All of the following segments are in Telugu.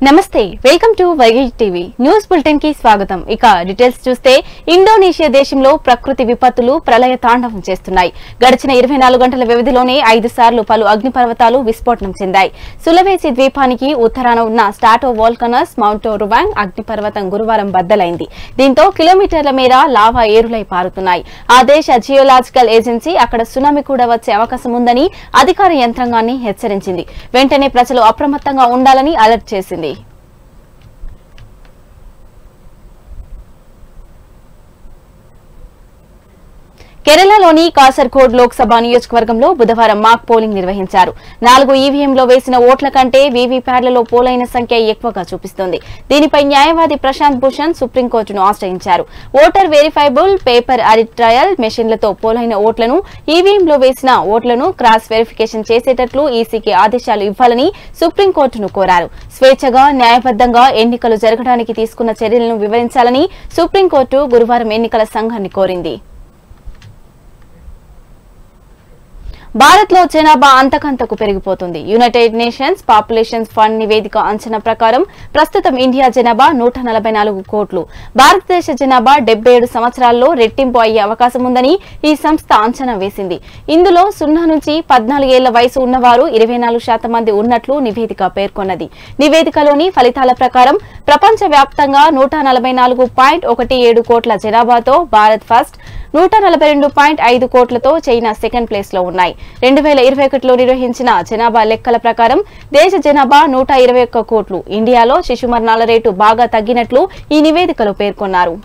నమస్తే welcome to Vaigai TV news bulletin కి స్వాగతం ఇక డీటెయిల్స్ చూస్తే ఇండోనేషియా దేశంలో ప్రకృతి విపత్తులు ప్రళయ తాండవం చేస్తున్నాయి గడిచిన ఇరవై నాలుగు గంటల వ్యవధిలోనే ఐదు సార్లు పలు అగ్నిపర్వతాలు విస్ఫోటనం చెందాయి సులవేసి ద్వీపానికి ఉత్తరాన ఉన్న స్టాటో వాల్కనస్ మౌంటో రువాంగ్ అగ్నిపర్వతం గురువారం బద్దలైంది దీంతో కిలోమీటర్ల మేర లావా ఏరులై పారుతున్నాయి ఆ దేశ జియోలాజికల్ ఏజెన్సీ అక్కడ సునామీ కూడా వచ్చే అవకాశం ఉందని అధికార యంత్రాంగాన్ని హెచ్చరించింది వెంటనే ప్రజలు అప్రమత్తంగా ఉండాలని అలర్ట్ చేసింది కేరళలోని కాసర్గోడ్ లోక్సభ నియోజకవర్గంలో బుధవారం మాక్ పోలింగ్ నిర్వహించారు నాలుగు ఈవీఎంలో వేసిన ఓట్ల కంటే వీవీప్యాడ్లలో పోలైన సంఖ్య ఎక్కువగా చూపిస్తోంది దీనిపై న్యాయవాది ప్రశాంత్ భూషణ్ సుప్రీంకోర్టును ఆశ్రయించారు voter verifiable paper audit trail మెషిన్లతో పోలైన ఓట్లను ఈవీఎంలో వేసిన ఓట్లను క్రాస్ వెరిఫికేషన్ చేసేటట్లు ఈసీకి ఆదేశాలు ఇవ్వాలని సుప్రీంకోర్టును కోరారు స్వేచ్ఛగా న్యాయబద్దంగా ఎన్నికలు జరగడానికి తీసుకున్న చర్యలను వివరించాలని సుప్రీంకోర్టు గురువారం ఎన్నికల సంఘాన్ని కోరింది భారత్ లో జనాభా అంతకంతకు పెరిగిపోతుంది యునైటెడ్ నేషన్స్ పాపులేషన్ ఫండ్ నివేదిక అంచనా ప్రకారం ప్రస్తుతం ఇండియా జనాభా నూట నలభై నాలుగు కోట్లు భారతదేశ జనాభా డెబ్బై ఏడు సంవత్సరాల్లో రెట్టింపు అయ్యే అవకాశం ఉందని ఈ సంస్థ అంచనా వేసింది ఇందులో సున్నా నుంచి పద్నాలుగేళ్ల వయసు ఉన్నవారు ఇరవై నాలుగు శాతం మంది ఉన్నట్లు నివేదిక పేర్కొన్నది నివేదికలోని ఫలితాల ప్రకారం ప్రపంచ వ్యాప్తంగా నూట నలభై నాలుగు పాయింట్ ఒకటి ఏడు కోట్ల జనాభాతో భారత్ ఫస్ట్ నూట నలభై రెండు పాయింట్ ఐదు కోట్లతో చైనా సెకండ్ ప్లేస్ లో ఉన్నాయి రెండు వేల ఇరవై ఒకటిలో నిర్వహించిన జనాభా లెక్కల ప్రకారం దేశ జనాభా నూట ఇరవై ఒక్క కోట్లు ఇండియాలో శిశు మరణాల రేటు బాగా తగ్గినట్లు ఈ నివేదికలో పేర్కొన్నారు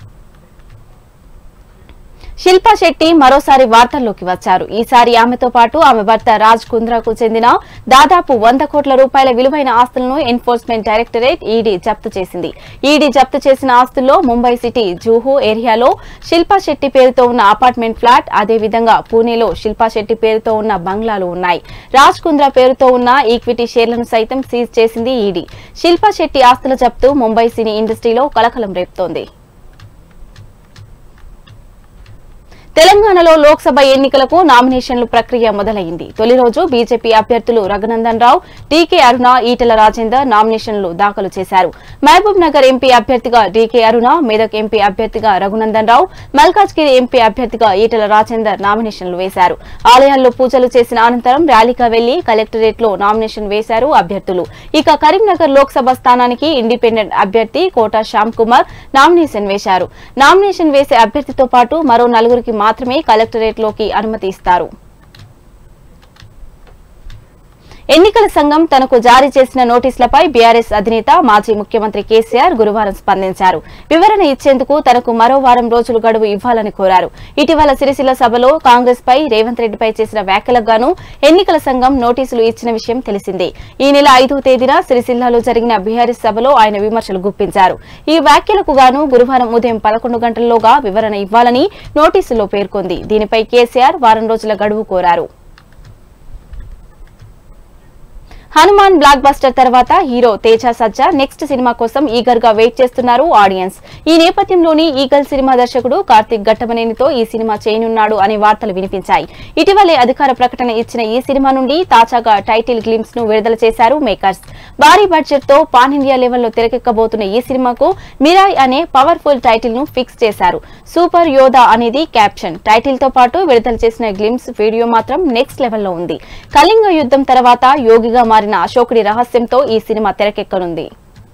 శిల్పా శెట్టి మరోసారి వార్తల్లోకి వచ్చారు ఈసారి ఆమెతో పాటు ఆమె భర్త రాజ్ కుంద్రాకు చెందిన దాదాపు వంద కోట్ల రూపాయల విలువైన ఆస్తులను ఎన్ఫోర్స్మెంట్ డైరెక్టరేట్ ఈడీ జప్తు చేసింది ఈడీ జప్తు చేసిన ఆస్తుల్లో ముంబై సిటీ జూహు ఏరియాలో శిల్పా శెట్టి పేరుతో ఉన్న అపార్ట్మెంట్ ఫ్లాట్ అదేవిధంగా పూణేలో శిల్పా శెట్టి పేరుతో ఉన్న బంగ్లాలు ఉన్నాయి రాజ్ కుంద్రా పేరుతో ఉన్న ఈక్విటీ షేర్లను సైతం సీజ్ చేసింది ఈడీ శిల్పా శెట్టి ఆస్తుల జప్తు ముంబై సినీ ఇండస్ట్రీలో కలకలం రేపుతోంది తెలంగాణలో లోక్సభ ఎన్నికలకు నామినేషన్ల ప్రక్రియ మొదలైంది తొలి రోజు బీజేపీ అభ్యర్థులు రఘునందన్ రావు డీకే అరుణ ఈటల రాజేందర్ నామినేషన్లు దాఖలు చేశారు మహబూబ్ నగర్ ఎంపీ అభ్యర్థిగా డీకే అరుణ మెదక్ ఎంపీ అభ్యర్థిగా రఘునందన్ రావు మల్కాజ్గిరి ఎంపీ అభ్యర్థిగా ఈటల రాజేందర్ నామినేషన్లు వేశారు ఆలయాల్లో పూజలు చేసిన అనంతరం ర్యాలీగా వెళ్లి కలెక్టరేట్ లో నామినేషన్ వేశారు అభ్యర్థులు ఇక కరీంనగర్ లోక్సభ స్థానానికి ఇండిపెండెంట్ అభ్యర్థి కోటా శ్యామ్ కుమార్ నామినేషన్ వేశారు నామినేషన్ వేసే అభ్యర్థితో పాటు మరో నలుగురికి మాత్రమే కలెక్టరేట్ లోకి అనుమతి ఇస్తారు ఎన్నికల సంఘం తనకు జారీ చేసిన నోటీసులపై బీఆర్ఎస్ అధినేత మాజీ ముఖ్యమంత్రి కేసీఆర్ గురువారం స్పందించారు వివరణ ఇచ్చేందుకు తనకు మరో వారం రోజులు గడువు ఇవ్వాలని కోరారు ఇటీవల సిరిసిల్ల సభలో కాంగ్రెస్ పై రేవంత్ రెడ్డిపై చేసిన వ్యాఖ్యలకు గాను ఎన్నికల సంఘం నోటీసులు ఇచ్చిన విషయం తెలిసిందే ఈ నెల ఐదో తేదీన సిరిసిల్లాలో జరిగిన బీఆర్ఎస్ సభలో ఆయన విమర్శలు గుప్పించారు ఈ వ్యాఖ్యలకు గాను గురువారం ఉదయం పదకొండు గంటల్లోగా వివరణ ఇవ్వాలని నోటీసులో పేర్కొంది దీనిపై కేసీఆర్ వారం రోజుల గడువు కోరారు హనుమాన్ బ్లాక్ బస్టర్ తర్వాత hero Teja Sajja next cinema కోసం ఈగర్ గా వెయిట్ చేస్తున్నారు ఆడియన్స్ ఈ నేపథ్యంలోని ఈగల్ సినిమా దర్శకుడు కార్తిక్ గట్టమనేనితో ఈ సినిమా చేయనున్నాడు అనే వార్తలు వినిపించాయి ఇటీవలే అధికార ప్రకటన ఇచ్చిన ఈ సినిమా నుండి తాజాగా టైటిల్ గ్లిమ్స్ ను విడుదల చేశారు మేకర్స్ భారీ బడ్జెట్ తో పాన్ ఇండియా లెవెల్లో తెరకెక్కబోతున్న ఈ సినిమాకు మిరాయ్ అనే పవర్ఫుల్ టైటిల్ ను ఫిక్స్ చేశారు సూపర్ యోధా అనేది క్యాప్షన్ టైటిల్ తో పాటు విడుదల చేసిన గ్లిమ్స్ వీడియో మాత్రం నెక్స్ట్ లెవెల్లో ఉంది కళింగ యుద్ధం తర్వాత యోగిగా మారిన అశోకుడి రహస్యంతో ఈ సినిమా తెరకెక్కనుంది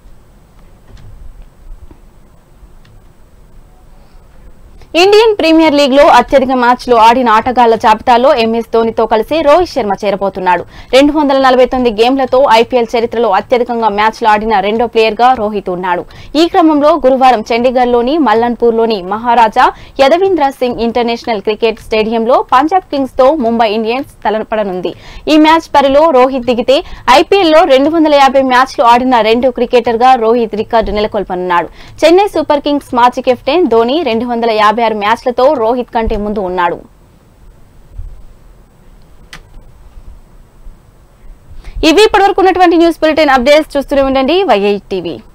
ఇండియన్ ప్రీమియర్ లీగ్ లో అత్యధిక మ్యాచ్లు ఆడిన ఆటగాళ్ల జాబితాలో ఎంఎస్ ధోనితో కలిసి రోహిత్ శర్మ చేరబోతున్నాడు రెండు వందల నలభై తొమ్మిది గేమ్లతో ఐపీఎల్ చరిత్రలో అత్యధికంగా మ్యాచ్లు ఆడిన రెండో ప్లేయర్ గా రోహిత్ ఉన్నాడు ఈ క్రమంలో గురువారం చండీగఢ్ లోని మల్లన్పూర్ లోని మహారాజా యదవీంద్ర సింగ్ ఇంటర్నేషనల్ క్రికెట్ స్టేడియంలో పంజాబ్ కింగ్స్ తో ముంబై ఇండియన్స్ తలపడనుంది ఈ మ్యాచ్ పరిలో రోహిత్ దిగితే ఐపీఎల్ లో రెండు వందల యాభై మ్యాచ్లు ఆడిన రెండో క్రికెటర్ గా రోహిత్ రికార్డు నెలకొల్పనున్నాడు చెన్నై సూపర్ కింగ్స్ మాజీ కెప్టెన్ ధోని రెండు వందల యాభై ఆరు మ్యాచ్లతో రోహిత్ కంటే ముందు ఉన్నాడు ఇవి ఇప్పటివరకు ఉన్నటువంటి న్యూస్ బులెటిన్ అప్డేట్స్ చూస్తూనే ఉండండి వైఐ టీవీ